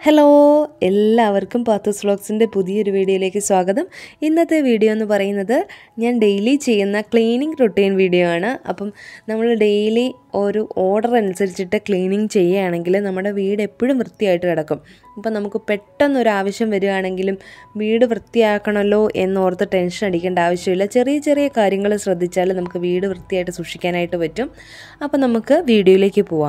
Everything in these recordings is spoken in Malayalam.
ഹലോ എല്ലാവർക്കും പാത്തൂസ് വ്ളോഗ്സിൻ്റെ പുതിയൊരു വീഡിയോയിലേക്ക് സ്വാഗതം ഇന്നത്തെ വീഡിയോ എന്ന് പറയുന്നത് ഞാൻ ഡെയിലി ചെയ്യുന്ന ക്ലീനിങ് റുട്ടീൻ വീഡിയോ ആണ് അപ്പം നമ്മൾ ഡെയിലി ഒരു ഓർഡർ അനുസരിച്ചിട്ട് ക്ലീനിങ് ചെയ്യുകയാണെങ്കിൽ നമ്മുടെ വീട് എപ്പോഴും വൃത്തിയായിട്ട് കിടക്കും അപ്പം നമുക്ക് പെട്ടെന്നൊരു ആവശ്യം വരികയാണെങ്കിലും വീട് വൃത്തിയാക്കണമല്ലോ എന്നോർത്ത് ടെൻഷൻ അടിക്കേണ്ട ആവശ്യമില്ല ചെറിയ ചെറിയ കാര്യങ്ങൾ ശ്രദ്ധിച്ചാൽ നമുക്ക് വീട് വൃത്തിയായിട്ട് സൂക്ഷിക്കാനായിട്ട് പറ്റും അപ്പം നമുക്ക് വീഡിയോയിലേക്ക് പോവാം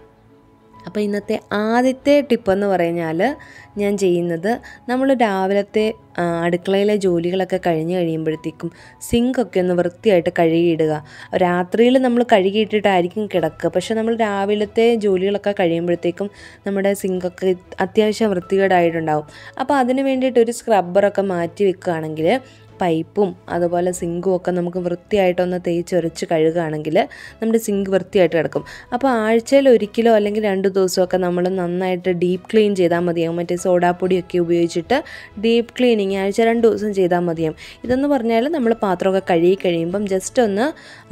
അപ്പോൾ ഇന്നത്തെ ആദ്യത്തെ ടിപ്പെന്ന് പറഞ്ഞാൽ ഞാൻ ചെയ്യുന്നത് നമ്മൾ രാവിലത്തെ ആ, അടുക്കളയിലെ ജോലികളൊക്കെ കഴിഞ്ഞ് കഴിയുമ്പോഴത്തേക്കും സിങ്കൊക്കെ ഒന്ന് വൃത്തിയായിട്ട് കഴുകിയിടുക രാത്രിയിൽ നമ്മൾ കഴുകിയിട്ടിട്ടായിരിക്കും കിടക്കുക പക്ഷെ നമ്മൾ രാവിലത്തെ ജോലികളൊക്കെ കഴിയുമ്പോഴത്തേക്കും നമ്മുടെ സിങ്കൊക്കെ അത്യാവശ്യം വൃത്തികേടായിട്ടുണ്ടാവും അപ്പോൾ അതിന് വേണ്ടിയിട്ട് ഒരു സ്ക്രബ്ബറൊക്കെ മാറ്റി വെക്കുകയാണെങ്കിൽ പൈപ്പും അതുപോലെ സിങ്കും ഒക്കെ നമുക്ക് വൃത്തിയായിട്ടൊന്ന് തേച്ചൊരച്ച് കഴുകുകയാണെങ്കിൽ നമ്മുടെ സിങ്ക് വൃത്തിയായിട്ട് കിടക്കും അപ്പോൾ ആഴ്ചയിൽ ഒരിക്കലോ അല്ലെങ്കിൽ രണ്ട് ദിവസമൊക്കെ നമ്മൾ നന്നായിട്ട് ഡീപ്പ് ക്ലീൻ ചെയ്താൽ മതിയാവും മറ്റേ സോഡാപ്പൊടിയൊക്കെ ഉപയോഗിച്ചിട്ട് ഡീപ്പ് ക്ലീനിങ് ആഴ്ച രണ്ട് ദിവസം ചെയ്താൽ മതിയാവും ഇതെന്ന് പറഞ്ഞാൽ നമ്മൾ പാത്രമൊക്കെ കഴുകി കഴിയുമ്പം ജസ്റ്റ് ഒന്ന്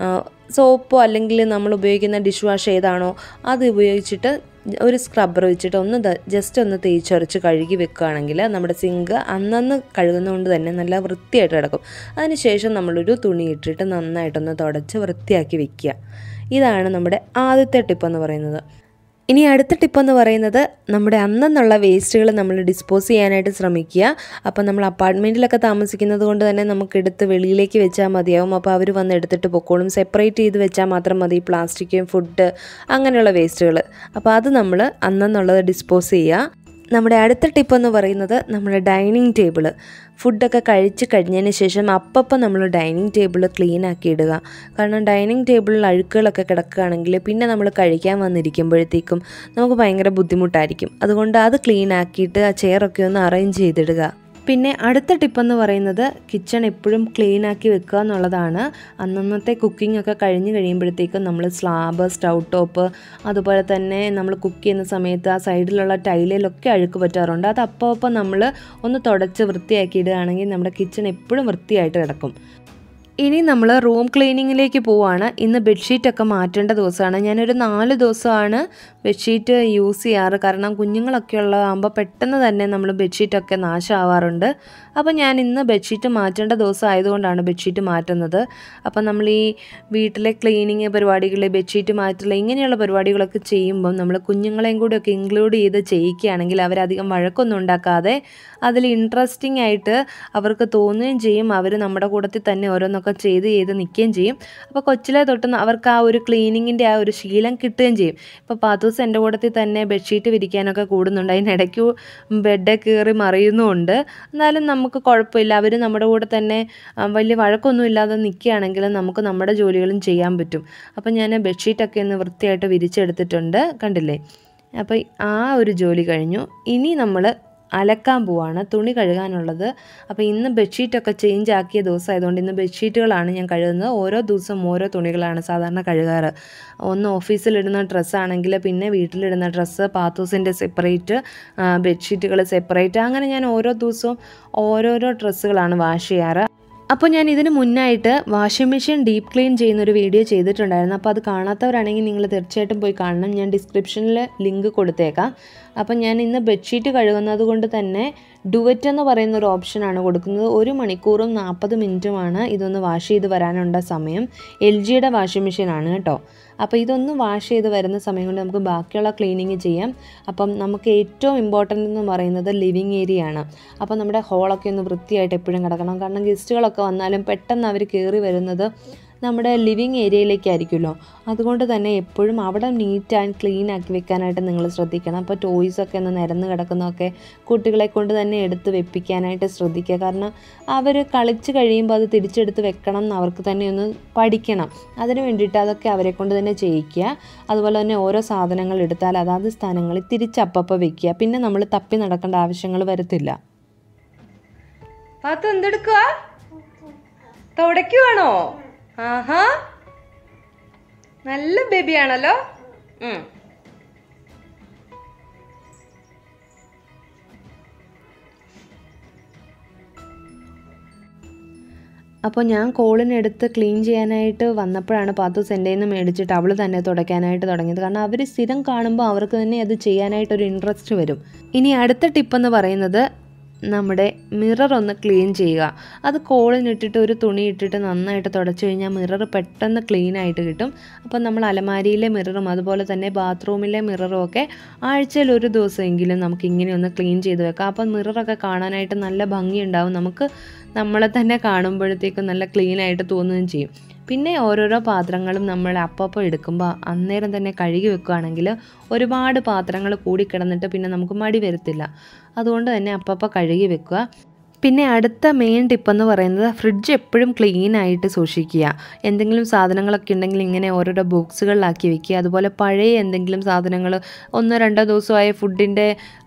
സോപ്പോ അല്ലെങ്കിൽ നമ്മൾ ഉപയോഗിക്കുന്ന ഡിഷ് വാഷ് ഏതാണോ അത് ഉപയോഗിച്ചിട്ട് ഒരു സ്ക്രബ്ബർ വെച്ചിട്ട് ഒന്ന് ജസ്റ്റ് ഒന്ന് തേച്ചൊരച്ച് കഴുകി വെക്കുകയാണെങ്കിൽ നമ്മുടെ സിങ്ക് അന്നന്ന് കഴുകുന്നതുകൊണ്ട് തന്നെ നല്ല വൃത്തിയായിട്ട് കിടക്കും അതിനുശേഷം നമ്മളൊരു തുണി ഇട്ടിട്ട് നന്നായിട്ടൊന്ന് തുടച്ച് വൃത്തിയാക്കി വെക്കുക ഇതാണ് നമ്മുടെ ആദ്യത്തെ ടിപ്പ് എന്ന് പറയുന്നത് ഇനി അടുത്ത ടിപ്പ് എന്ന് പറയുന്നത് നമ്മുടെ അന്നെന്നുള്ള വേസ്റ്റുകൾ നമ്മൾ ഡിസ്പോസ് ചെയ്യാനായിട്ട് ശ്രമിക്കുക അപ്പോൾ നമ്മൾ അപ്പാർട്ട്മെൻറ്റിലൊക്കെ താമസിക്കുന്നത് കൊണ്ട് തന്നെ നമുക്ക് എടുത്ത് വെളിയിലേക്ക് വെച്ചാൽ മതിയാവും അപ്പോൾ അവർ വന്ന് എടുത്തിട്ട് പൊക്കോളും സെപ്പറേറ്റ് ചെയ്ത് വെച്ചാൽ മാത്രം മതി പ്ലാസ്റ്റിക്കും ഫുഡ് അങ്ങനെയുള്ള വേസ്റ്റുകൾ അപ്പോൾ അത് നമ്മൾ അന്നെന്നുള്ളത് ഡിസ്പോസ് ചെയ്യുക നമ്മുടെ അടുത്ത ടിപ്പ് എന്ന് പറയുന്നത് നമ്മുടെ ഡൈനിങ് ടേബിൾ ഫുഡൊക്കെ കഴിച്ച് കഴിഞ്ഞതിന് ശേഷം അപ്പപ്പം നമ്മൾ ഡൈനിങ് ടേബിൾ ക്ലീൻ ആക്കി ഇടുക കാരണം ഡൈനിങ് ടേബിളിൽ അഴുക്കുകളൊക്കെ കിടക്കുകയാണെങ്കിൽ പിന്നെ നമ്മൾ കഴിക്കാൻ വന്നിരിക്കുമ്പോഴത്തേക്കും നമുക്ക് ഭയങ്കര ബുദ്ധിമുട്ടായിരിക്കും അതുകൊണ്ട് അത് ക്ലീൻ ആക്കിയിട്ട് ആ ചെയറൊക്കെ ഒന്ന് അറേഞ്ച് ചെയ്തിടുക പിന്നെ അടുത്ത ടിപ്പെന്ന് പറയുന്നത് കിച്ചൺ എപ്പോഴും ക്ലീൻ ആക്കി വെക്കുക എന്നുള്ളതാണ് അന്നന്നത്തെ കുക്കിംഗ് ഒക്കെ കഴിഞ്ഞ് കഴിയുമ്പോഴത്തേക്കും നമ്മൾ സ്ലാബ് സ്റ്റൗ ടോപ്പ് അതുപോലെ തന്നെ നമ്മൾ കുക്ക് ചെയ്യുന്ന സമയത്ത് ആ സൈഡിലുള്ള ടൈലിലൊക്കെ അഴുക്ക് പറ്റാറുണ്ട് അത് അപ്പോൾ അപ്പോൾ നമ്മൾ ഒന്ന് തുടച്ച് വൃത്തിയാക്കി ഇടുകയാണെങ്കിൽ നമ്മുടെ കിച്ചൺ എപ്പോഴും വൃത്തിയായിട്ട് കിടക്കും ഇനി നമ്മൾ റൂം ക്ലീനിങ്ങിലേക്ക് പോവാണ് ഇന്ന് ബെഡ്ഷീറ്റൊക്കെ മാറ്റേണ്ട ദിവസമാണ് ഞാനൊരു നാല് ദിവസമാണ് ബെഡ്ഷീറ്റ് യൂസ് ചെയ്യാറ് കാരണം കുഞ്ഞുങ്ങളൊക്കെ ഉള്ളതാകുമ്പോൾ പെട്ടെന്ന് തന്നെ നമ്മൾ ബെഡ്ഷീറ്റൊക്കെ നാശമാവാറുണ്ട് അപ്പോൾ ഞാൻ ഇന്ന് ബെഡ്ഷീറ്റ് മാറ്റേണ്ട ദിവസം ആയതുകൊണ്ടാണ് ബെഡ്ഷീറ്റ് മാറ്റുന്നത് അപ്പോൾ നമ്മൾ ഈ വീട്ടിലെ ക്ലീനിങ് പരിപാടികൾ ബെഡ്ഷീറ്റ് മാറ്റൽ ഇങ്ങനെയുള്ള പരിപാടികളൊക്കെ ചെയ്യുമ്പം നമ്മൾ കുഞ്ഞുങ്ങളെയും കൂടി ഒക്കെ ഇൻക്ലൂഡ് ചെയ്ത് ചെയ്യിക്കുകയാണെങ്കിൽ അവരധികം വഴക്കൊന്നും ഉണ്ടാക്കാതെ അതിൽ ഇൻട്രസ്റ്റിംഗ് ആയിട്ട് അവർക്ക് തോന്നുകയും ചെയ്യും അവർ നമ്മുടെ കൂട്ടത്തിൽ തന്നെ ഓരോന്നൊക്കെ ചെയ്ത് ചെയ്ത് നിൽക്കുകയും ചെയ്യും അപ്പോൾ കൊച്ചിലെ തൊട്ട് അവർക്ക് ആ ഒരു ക്ലീനിങ്ങിൻ്റെ ആ ഒരു ശീലം കിട്ടുകയും ചെയ്യും ഇപ്പോൾ പാത്തൂസ് എൻ്റെ കൂട്ടത്തിൽ തന്നെ ബെഡ്ഷീറ്റ് വിരിക്കാനൊക്കെ കൂടുന്നുണ്ട് അതിനിടയ്ക്ക് ബെഡ് കയറി മറിയുന്നുമുണ്ട് എന്നാലും നമുക്ക് കുഴപ്പമില്ല അവർ നമ്മുടെ കൂടെ തന്നെ ആ, വലിയ വഴക്കൊന്നും ഇല്ലാതെ നിൽക്കുകയാണെങ്കിൽ നമുക്ക് നമ്മുടെ ജോലികളും ചെയ്യാൻ പറ്റും അപ്പോൾ ഞാൻ ബെഡ്ഷീറ്റൊക്കെ ഒന്ന് വൃത്തിയായിട്ട് വിരിച്ചെടുത്തിട്ടുണ്ട് കണ്ടില്ലേ അപ്പോൾ ആ ഒരു ജോലി കഴിഞ്ഞു ഇനി നമ്മൾ അലക്കാൻ പോവാണ് തുണി കഴുകാനുള്ളത് അപ്പോൾ ഇന്ന് ബെഡ്ഷീറ്റൊക്കെ ചേഞ്ച് ആക്കിയ ദിവസമായതുകൊണ്ട് ഇന്ന് ബെഡ്ഷീറ്റുകളാണ് ഞാൻ കഴുകുന്നത് ഓരോ ദിവസവും ഓരോ തുണികളാണ് സാധാരണ കഴുകാറ് ഒന്ന് ഓഫീസിലിടുന്ന ഡ്രസ്സാണെങ്കിൽ പിന്നെ വീട്ടിലിടുന്ന ഡ്രസ്സ് പാത്തൂസിൻ്റെ സെപ്പറേറ്റ് ബെഡ്ഷീറ്റുകൾ സെപ്പറേറ്റ് അങ്ങനെ ഞാൻ ഓരോ ദിവസവും ഓരോരോ ഡ്രസ്സുകളാണ് വാഷ് ചെയ്യാറ് അപ്പോൾ ഞാൻ ഇതിന് മുന്നായിട്ട് വാഷിംഗ് മെഷീൻ ഡീപ്പ് ക്ലീൻ ചെയ്യുന്ന ഒരു വീഡിയോ ചെയ്തിട്ടുണ്ടായിരുന്നു അപ്പോൾ അത് കാണാത്തവരാണെങ്കിൽ നിങ്ങൾ തീർച്ചയായിട്ടും പോയി കാണണം ഞാൻ ഡിസ്ക്രിപ്ഷനിൽ ലിങ്ക് കൊടുത്തേക്കാം അപ്പം ഞാൻ ഇന്ന് ബെഡ്ഷീറ്റ് കഴുകുന്നത് കൊണ്ട് തന്നെ ഡുവറ്റ് എന്ന് പറയുന്ന ഒരു ഓപ്ഷനാണ് കൊടുക്കുന്നത് ഒരു മണിക്കൂറും നാൽപ്പത് മിനിറ്റുമാണ് ഇതൊന്ന് വാഷ് ചെയ്ത് വരാനുള്ള സമയം എൽ ജിയുടെ വാഷിംഗ് മെഷീനാണ് കേട്ടോ അപ്പോൾ ഇതൊന്ന് വാഷ് ചെയ്ത് വരുന്ന സമയം കൊണ്ട് നമുക്ക് ബാക്കിയുള്ള ക്ലീനിങ് ചെയ്യാം അപ്പം നമുക്ക് ഏറ്റവും ഇമ്പോർട്ടൻ്റ് എന്ന് പറയുന്നത് ലിവിങ് ഏരിയ ആണ് അപ്പോൾ നമ്മുടെ ഹോളൊക്കെ ഒന്ന് വൃത്തിയായിട്ട് എപ്പോഴും കിടക്കണം കാരണം ഗസ്റ്റുകളൊക്കെ വന്നാലും പെട്ടെന്ന് അവർ കയറി വരുന്നത് നമ്മുടെ ലിവിങ് ഏരിയയിലേക്കായിരിക്കുമല്ലോ അതുകൊണ്ട് തന്നെ എപ്പോഴും അവിടെ നീറ്റ് ആൻഡ് ക്ലീൻ ആക്കി വെക്കാനായിട്ട് നിങ്ങൾ ശ്രദ്ധിക്കണം അപ്പോൾ ടോയ്സൊക്കെ ഒന്ന് നിരന്ന് കിടക്കുന്നതൊക്കെ കുട്ടികളെ കൊണ്ട് തന്നെ എടുത്ത് വെപ്പിക്കാനായിട്ട് ശ്രദ്ധിക്കുക കാരണം അവർ കളിച്ച് കഴിയുമ്പോൾ അത് തിരിച്ചെടുത്ത് വെക്കണം എന്ന് അവർക്ക് തന്നെ ഒന്ന് പഠിക്കണം അതിന് വേണ്ടിയിട്ട് അതൊക്കെ അവരെ കൊണ്ട് തന്നെ ചെയ്യിക്കുക അതുപോലെ തന്നെ ഓരോ സാധനങ്ങൾ എടുത്താൽ അതാത് സ്ഥാനങ്ങളിൽ തിരിച്ചപ്പപ്പോൾ വെക്കുക പിന്നെ നമ്മൾ തപ്പി നടക്കേണ്ട ആവശ്യങ്ങൾ വരത്തില്ല പാത്തു എന്തെടുക്കുക തുടയ്ക്കുവാണോ ആഹാ നല്ല ബേബിയാണല്ലോ ഉം. അപ്പോൾ ഞാൻ കോളിനെടുത്ത് ക്ലീൻ ചെയ്യാനായിട്ട് വന്നപ്പോഴാണ് പാത്തൂസ് എൻ്റെ നിന്ന് മേടിച്ചിട്ട് അവൾ തന്നെ തുടയ്ക്കാനായിട്ട് തുടങ്ങിയത് കാരണം അവർ സ്ഥിരം കാണുമ്പോൾ അവർക്ക് തന്നെ അത് ചെയ്യാനായിട്ടൊരു ഇൻട്രസ്റ്റ് വരും ഇനി അടുത്ത ടിപ്പെന്ന് പറയുന്നത് നമ്മുടെ മിറർ ഒന്ന് ക്ലീൻ ചെയ്യുക അത് കോളിനിട്ടിട്ട് ഒരു തുണി ഇട്ടിട്ട് നന്നായിട്ട് തുടച്ചു കഴിഞ്ഞാൽ മിറർ പെട്ടെന്ന് ക്ലീൻ ആയിട്ട് കിട്ടും അപ്പം നമ്മൾ അലമാരിയിലെ മിററും അതുപോലെ തന്നെ ബാത്റൂമിലെ മിററും ഒക്കെ ആഴ്ചയിൽ ഒരു ദിവസമെങ്കിലും നമുക്ക് ഇങ്ങനെ ഒന്ന് ക്ലീൻ ചെയ്ത് വെക്കാം അപ്പം മിററൊക്കെ കാണാനായിട്ട് നല്ല ഭംഗിയുണ്ടാവും നമുക്ക് നമ്മളെ തന്നെ കാണുമ്പോഴത്തേക്കും നല്ല ക്ലീൻ ആയിട്ട് തോന്നുകയും ചെയ്യും പിന്നെ ഓരോരോ പാത്രങ്ങളും നമ്മൾ അപ്പപ്പോൾ എടുക്കുമ്പോൾ അന്നേരം തന്നെ കഴുകി വെക്കുകയാണെങ്കിൽ ഒരുപാട് പാത്രങ്ങൾ കൂടിക്കിടന്നിട്ട് പിന്നെ നമുക്ക് മടി വരത്തില്ല അതുകൊണ്ട് തന്നെ അപ്പപ്പോൾ കഴുകി വെക്കുക പിന്നെ അടുത്ത മെയിൻ ടിപ്പെന്ന് പറയുന്നത് ഫ്രിഡ്ജ് എപ്പോഴും ക്ലീൻ ആയിട്ട് സൂക്ഷിക്കുക എന്തെങ്കിലും സാധനങ്ങളൊക്കെ ഉണ്ടെങ്കിൽ ഇങ്ങനെ ഓരോരോ ബോക്സുകളിലാക്കി വെക്കുക അതുപോലെ പഴയ എന്തെങ്കിലും സാധനങ്ങൾ ഒന്നോ രണ്ടോ ദിവസമായ ഫുഡിൻ്റെ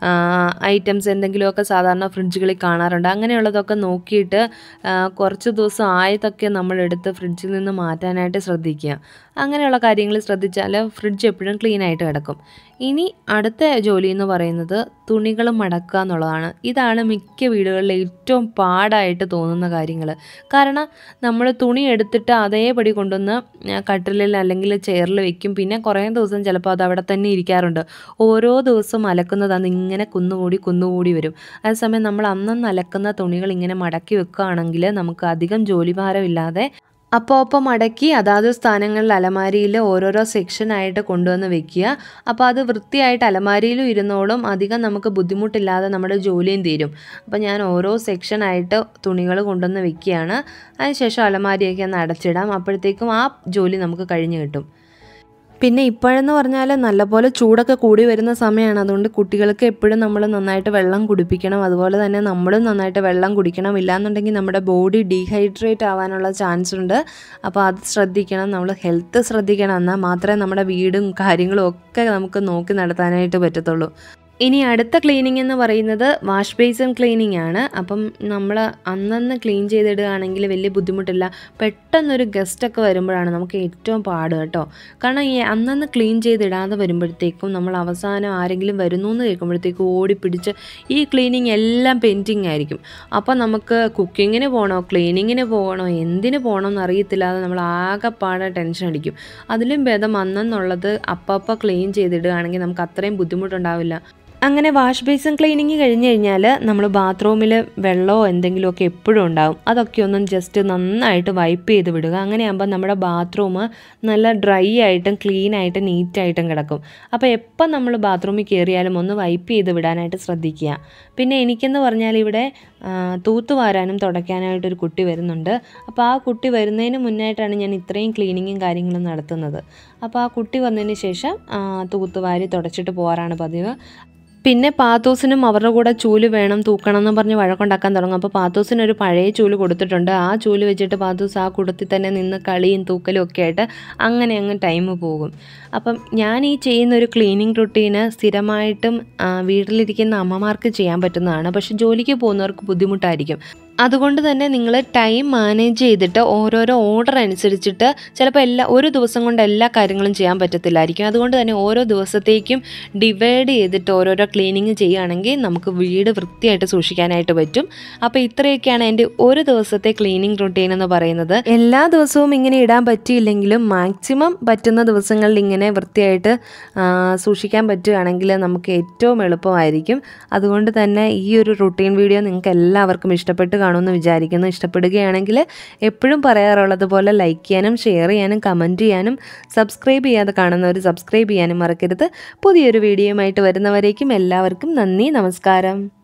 ഐറ്റംസ് എന്തെങ്കിലുമൊക്കെ സാധാരണ ഫ്രിഡ്ജുകളിൽ കാണാറുണ്ട് അങ്ങനെയുള്ളതൊക്കെ നോക്കിയിട്ട് ആ, കുറച്ച് ദിവസം ആയതൊക്കെ നമ്മളെടുത്ത് ഫ്രിഡ്ജിൽ നിന്ന് മാറ്റാനായിട്ട് ശ്രദ്ധിക്കുക അങ്ങനെയുള്ള കാര്യങ്ങൾ ശ്രദ്ധിച്ചാൽ ഫ്രിഡ്ജ് എപ്പോഴും ക്ലീൻ ആയിട്ട് കിടക്കും ഇനി അടുത്ത ജോലി എന്ന് പറയുന്നത് തുണികൾ മടക്കുക എന്നുള്ളതാണ് ഇതാണ് മിക്ക വീടുകളിലെ ഏറ്റവും പാടായിട്ട് തോന്നുന്ന കാര്യങ്ങൾ കാരണം നമ്മൾ തുണി എടുത്തിട്ട് അതേപടി കൊണ്ടുവന്ന് ആ, കട്ടിലിൽ അല്ലെങ്കിൽ ചെയറിൽ വെക്കും പിന്നെ കുറേ ദിവസം ചിലപ്പോൾ അത് അവിടെ തന്നെ ഇരിക്കാറുണ്ട് ഓരോ ദിവസവും അലക്കുന്നത് അത് ഇങ്ങനെ കുന്നുകൂടി കുന്നുകൂടി വരും അതേസമയം നമ്മൾ അന്നന്ന് അലക്കുന്ന തുണികൾ ഇങ്ങനെ മടക്കി വെക്കുകയാണെങ്കിൽ നമുക്ക് അധികം ജോലിഭാരമില്ലാതെ അപ്പോൾ അപ്പോൾ മടക്കി അതാത് സ്ഥാനങ്ങളിൽ അലമാരിയിൽ ഓരോരോ സെക്ഷനായിട്ട് കൊണ്ടുവന്ന് വെക്കുക അപ്പോൾ അത് വൃത്തിയായിട്ട് അലമാരിയിലും ഇരുന്നോളും അധികം നമുക്ക് ബുദ്ധിമുട്ടില്ലാതെ നമ്മുടെ ജോലിയും തീരും അപ്പോൾ ഞാൻ ഓരോ സെക്ഷനായിട്ട് തുണികൾ കൊണ്ടുവന്ന് വെക്കുകയാണ് അതിനുശേഷം അലമാരിയൊക്കെ ഒന്ന് അടച്ചിടാം അപ്പോഴത്തേക്കും ആ ജോലി നമുക്ക് കഴിഞ്ഞ് കിട്ടും പിന്നെ ഇപ്പോഴെന്ന് പറഞ്ഞാൽ നല്ലപോലെ ചൂടൊക്കെ കൂടി വരുന്ന സമയമാണ് അതുകൊണ്ട് കുട്ടികൾക്ക് എപ്പോഴും നമ്മൾ നന്നായിട്ട് വെള്ളം കുടിപ്പിക്കണം അതുപോലെ തന്നെ നമ്മളും നന്നായിട്ട് വെള്ളം കുടിക്കണം ഇല്ലാന്നുണ്ടെങ്കിൽ നമ്മുടെ ബോഡി ഡീഹൈഡ്രേറ്റ് ആവാനുള്ള ചാൻസ് ഉണ്ട് അപ്പോൾ അത് ശ്രദ്ധിക്കണം നമ്മൾ ഹെൽത്ത് ശ്രദ്ധിക്കണം എന്നാൽ മാത്രമേ നമ്മുടെ വീടും കാര്യങ്ങളും ഒക്കെ നമുക്ക് നോക്കി നടത്താനായിട്ട് പറ്റത്തുള്ളൂ ഇനി അടുത്ത ക്ലീനിങ് എന്ന് പറയുന്നത് വാഷ് ബേസിൻ ക്ലീനിങ് ആണ് അപ്പം നമ്മൾ അന്നന്ന് ക്ലീൻ ചെയ്തിടുകയാണെങ്കിൽ വലിയ ബുദ്ധിമുട്ടില്ല പെട്ടെന്നൊരു ഗസ്റ്റൊക്കെ വരുമ്പോഴാണ് നമുക്ക് ഏറ്റവും പാട് കേട്ടോ കാരണം ഈ അന്നന്ന് ക്ലീൻ ചെയ്തിടാതെ വരുമ്പോഴത്തേക്കും നമ്മൾ അവസാനം ആരെങ്കിലും വരുന്നു എന്ന് കേൾക്കുമ്പോഴത്തേക്കും ഓടിപ്പിടിച്ച് ഈ ക്ലീനിങ് എല്ലാം പെൻഡിങ് ആയിരിക്കും അപ്പോൾ നമുക്ക് കുക്കിങ്ങിന് പോകണോ ക്ലീനിങ്ങിന് പോകണോ എന്തിന് പോകണോ എന്ന് അറിയത്തില്ലാതെ നമ്മൾ ആകെപ്പാടെ ടെൻഷൻ അടിക്കും അതിലും ഭേദം അന്നെന്നുള്ളത് അപ്പപ്പോൾ ക്ലീൻ ചെയ്തിടുകയാണെങ്കിൽ നമുക്ക് അത്രയും ബുദ്ധിമുട്ടുണ്ടാവില്ല അങ്ങനെ വാഷ് ബേസിൻ ക്ലീനിങ് കഴിഞ്ഞ് കഴിഞ്ഞാൽ നമ്മൾ ബാത്റൂമിൽ വെള്ളമോ എന്തെങ്കിലുമൊക്കെ എപ്പോഴും ഉണ്ടാവും അതൊക്കെ ഒന്ന് ജസ്റ്റ് നന്നായിട്ട് വൈപ്പ് ചെയ്ത് വിടുക അങ്ങനെയാകുമ്പോൾ നമ്മുടെ ബാത്റൂം നല്ല ഡ്രൈ ആയിട്ടും ക്ലീൻ ആയിട്ടും നീറ്റായിട്ടും കിടക്കും അപ്പോൾ എപ്പം നമ്മൾ ബാത്റൂമിൽ കയറിയാലും ഒന്ന് വൈപ്പ് ചെയ്ത് വിടാനായിട്ട് ശ്രദ്ധിക്കുക പിന്നെ എനിക്കെന്ന് പറഞ്ഞാൽ ഇവിടെ ആ, തൂത്തുവാരാനും തുടയ്ക്കാനായിട്ടൊരു കുട്ടി വരുന്നുണ്ട് അപ്പോൾ ആ കുട്ടി വരുന്നതിന് മുന്നായിട്ടാണ് ഞാൻ ഇത്രയും ക്ലീനിങ്ങും കാര്യങ്ങളും നടത്തുന്നത് അപ്പോൾ ആ കുട്ടി വന്നതിന് ശേഷം ആ, തൂത്തുവാരി തുടച്ചിട്ട് പോകാറാണ് പതിവ് പിന്നെ പാത്തൂസിനും അവരുടെ കൂടെ ചൂല് വേണം തൂക്കണം എന്ന് പറഞ്ഞ് വഴക്കുണ്ടാക്കാൻ തുടങ്ങും അപ്പോൾ പാത്തൂസിന് ഒരു പഴയ ചൂല് കൊടുത്തിട്ടുണ്ട് ആ ചൂല് വെച്ചിട്ട് പാത്തൂസ് ആ കൂട്ടത്തിൽ തന്നെ നിന്ന് കളിയും തൂക്കലും ഒക്കെ ആയിട്ട് അങ്ങനെ അങ്ങ് ടൈം പോകും അപ്പം ഞാൻ ഈ ചെയ്യുന്ന ഒരു ക്ലീനിങ് റുട്ടീന് സ്ഥിരമായിട്ടും ആ, വീട്ടിലിരിക്കുന്ന അമ്മമാർക്ക് ചെയ്യാൻ പറ്റുന്നതാണ് പക്ഷെ ജോലിക്ക് പോകുന്നവർക്ക് ബുദ്ധിമുട്ടായിരിക്കും അതുകൊണ്ട് തന്നെ നിങ്ങൾ ടൈം മാനേജ് ചെയ്തിട്ട് ഓരോരോ ഓർഡർ അനുസരിച്ചിട്ട് ചിലപ്പോൾ എല്ലാ ഒരു ദിവസം കൊണ്ട് എല്ലാ കാര്യങ്ങളും ചെയ്യാൻ പറ്റത്തില്ലായിരിക്കും അതുകൊണ്ട് തന്നെ ഓരോ ദിവസത്തേക്കും ഡിവൈഡ് ചെയ്തിട്ട് ഓരോരോ ക്ലീനിങ് ചെയ്യുകയാണെങ്കിൽ നമുക്ക് വീട് വൃത്തിയായിട്ട് സൂക്ഷിക്കാനായിട്ട് പറ്റും അപ്പോൾ ഇത്രയൊക്കെയാണ് എൻ്റെ ഒരു ദിവസത്തെ ക്ലീനിങ് റുട്ടീൻ എന്ന് പറയുന്നത് എല്ലാ ദിവസവും ഇങ്ങനെ ഇടാൻ പറ്റിയില്ലെങ്കിലും മാക്സിമം പറ്റുന്ന ദിവസങ്ങളിൽ ഇങ്ങനെ വൃത്തിയായിട്ട് ആ, സൂക്ഷിക്കാൻ പറ്റുകയാണെങ്കിൽ നമുക്ക് ഏറ്റവും എളുപ്പമായിരിക്കും അതുകൊണ്ട് തന്നെ ഈ ഒരു റുട്ടീൻ വീഡിയോ നിങ്ങൾക്ക് എല്ലാവർക്കും ഇഷ്ടപ്പെട്ട് കാണുമെന്ന് വിചാരിക്കുന്നു ഇഷ്ടപ്പെടുകയാണെങ്കിൽ എപ്പോഴും പറയാറുള്ളത് പോലെ ലൈക്ക് ചെയ്യാനും ഷെയർ ചെയ്യാനും കമൻറ്റ് ചെയ്യാനും സബ്സ്ക്രൈബ് ചെയ്യാതെ കാണുന്നവർ സബ്സ്ക്രൈബ് ചെയ്യാനും മറക്കരുത് പുതിയൊരു വീഡിയോയുമായിട്ട് വരുന്നവരേക്കും എല്ലാവർക്കും നന്ദി നമസ്കാരം